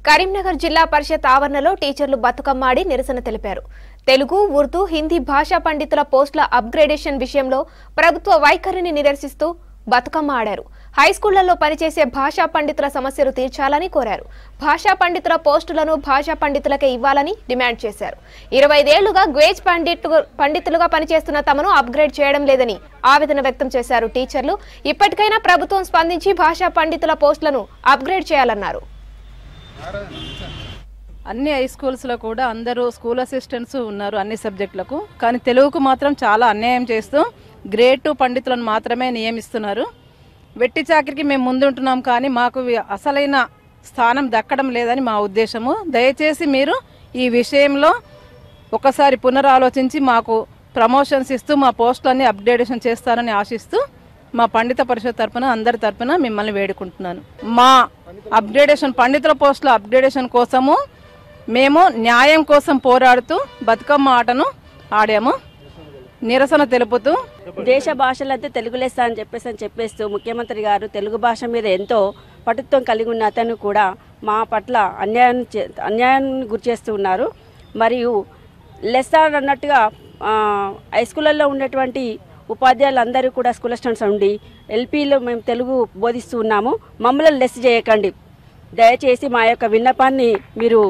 కరీంనగర్ జిల్లా పరిషత్ ఆవరణలో టీచర్లు బతుకమ్మ ఆడి నిరసన తెలిపారు తెలుగు ఉర్దూ హిందీ భాషా పండితుల పోస్టుల అప్గ్రేడేషన్ విషయంలో ప్రభుత్వ వైఖరిని నిరసిస్తూ బతుకమ్మ ఆడారు హైస్కూళ్లలో పనిచేసే భాషా పండితుల సమస్యలు తీర్చాలని కోరారు భాషా పండితుల పోస్టులను భాషా పండితులకే ఇవ్వాలని డిమాండ్ చేశారు ఇరవై ఐదేళ్లుగా గ్వేజ్ పండితు పండితులుగా పనిచేస్తున్న తమను అప్గ్రేడ్ చేయడం లేదని ఆవేదన వ్యక్తం చేశారు టీచర్లు ఇప్పటికైనా ప్రభుత్వం స్పందించి భాషా పండితుల పోస్టులను అప్గ్రేడ్ చేయాలన్నారు అన్ని హై స్కూల్స్లో కూడా అందరూ స్కూల్ అసిస్టెంట్స్ ఉన్నారు అన్ని సబ్జెక్టులకు కానీ తెలుగుకు మాత్రం చాలా అన్యాయం చేస్తూ గ్రేడ్ టూ పండితులను మాత్రమే నియమిస్తున్నారు వెట్టి చాకిరికి మేము ముందుంటున్నాం కానీ మాకు వి- అసలైన స్థానం దక్కడం లేదని మా ఉద్దేశము దయచేసి మీరు ఈ విషయంలో ఒకసారి పునరాలోచించి మాకు ప్రమోషన్స్ ఇస్తూ మా పోస్టులన్నీ అప్డేటేషన్ చేస్తారని ఆశిస్తూ మా పండిత పరిషత్ తరపున అందరి తరపున మిమ్మల్ని వేడుకుంటున్నాను మా అప్డేటేషన్ పండితుల పోస్టుల అప్డేటేషన్ కోసము మేము న్యాయం కోసం పోరాడుతూ బతుకమ్మ ఆటను ఆడాము నిరసన తెలుపుతూ దేశ భాషలంతా తెలుగు లెస్స అని చెప్పేసి అని చెప్పేస్తూ ముఖ్యమంత్రి గారు తెలుగు భాష మీద ఎంతో పటుత్వం కలిగి ఉన్న అతను కూడా మా పట్ల అన్యాయం చే అన్యాయాన్ని గురి చేస్తూ ఉన్నారు మరియు లెస్స అన్నట్టుగా ఆ, హై స్కూళ్ళల్లో ఉండేటువంటి ఉపాధ్యాయులందరూ కూడా స్కూల్ అసిస్టెంట్స్ ఉండి ఎల్పీలో మేము తెలుగు బోధిస్తూ ఉన్నాము మమ్మల్ని లెస్ చేయకండి దయచేసి మా యొక్క విన్నపాన్ని మీరు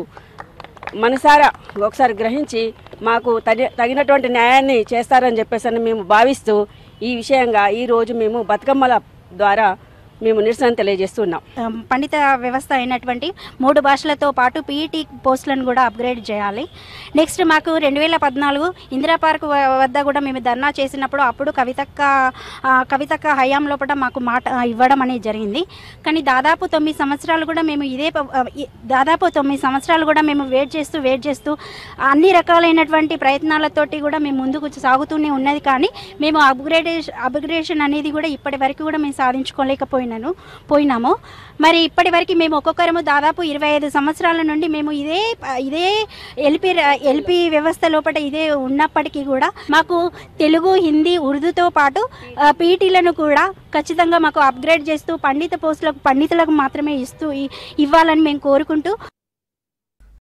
మనసారా ఒకసారి గ్రహించి మాకు తగి తగినటువంటి న్యాయాన్ని చేస్తారని చెప్పేసి అని మేము భావిస్తూ ఈ విషయంగా ఈరోజు మేము బతుకమ్మల ద్వారా మేము నిరసన తెలియజేస్తున్నాం ఆమ్, పండిత వ్యవస్థ అయినటువంటి మూడు భాషలతో పాటు పీఈటీ పోస్టులను కూడా అప్గ్రేడ్ చేయాలి నెక్స్ట్ మాకు రెండు వేల పద్నాలుగు ఇందిరా పార్క్ వ- వద్ద కూడా మేము ధర్నా చేసినప్పుడు అప్పుడు కవితక్క ఆ, కవితక్క హయాం లోపల మాకు మాట ఆ, ఇవ్వడం అనేది జరిగింది కానీ దాదాపు తొమ్మిది సంవత్సరాలు కూడా మేము ఇదే ప- ఆ, ఈ- దాదాపు తొమ్మిది సంవత్సరాలు కూడా మేము వెయిట్ చేస్తూ వెయిట్ చేస్తూ అన్ని రకాలైనటువంటి ప్రయత్నాలతోటి కూడా మేము ముందుకు సాగుతూనే ఉన్నది కానీ మేము అప్గ్రేడేషన్ అప్గ్రేడేషన్ అనేది కూడా ఇప్పటి వరకు కూడా మేము సాధించుకోలేకపోయినాను పోయినాము మరి ఇప్పటి వరకు మేము ఒక్కొక్కరము దాదాపు ఇరవై ఐదు సంవత్సరాల నుండి మేము ఇదే ఇదే ఎల్పి ఎల్పి వ్యవస్థ లోపల ఇదే ఉన్నప్పటికీ కూడా మాకు తెలుగు హిందీ ఉర్దూతో పాటు పీటీలను కూడా ఖచ్చితంగా మాకు అప్గ్రేడ్ చేస్తూ పండిత పోస్టులకు పండితులకు మాత్రమే ఇస్తూ ఇ- ఇవ్వాలని మేము కోరుకుంటూ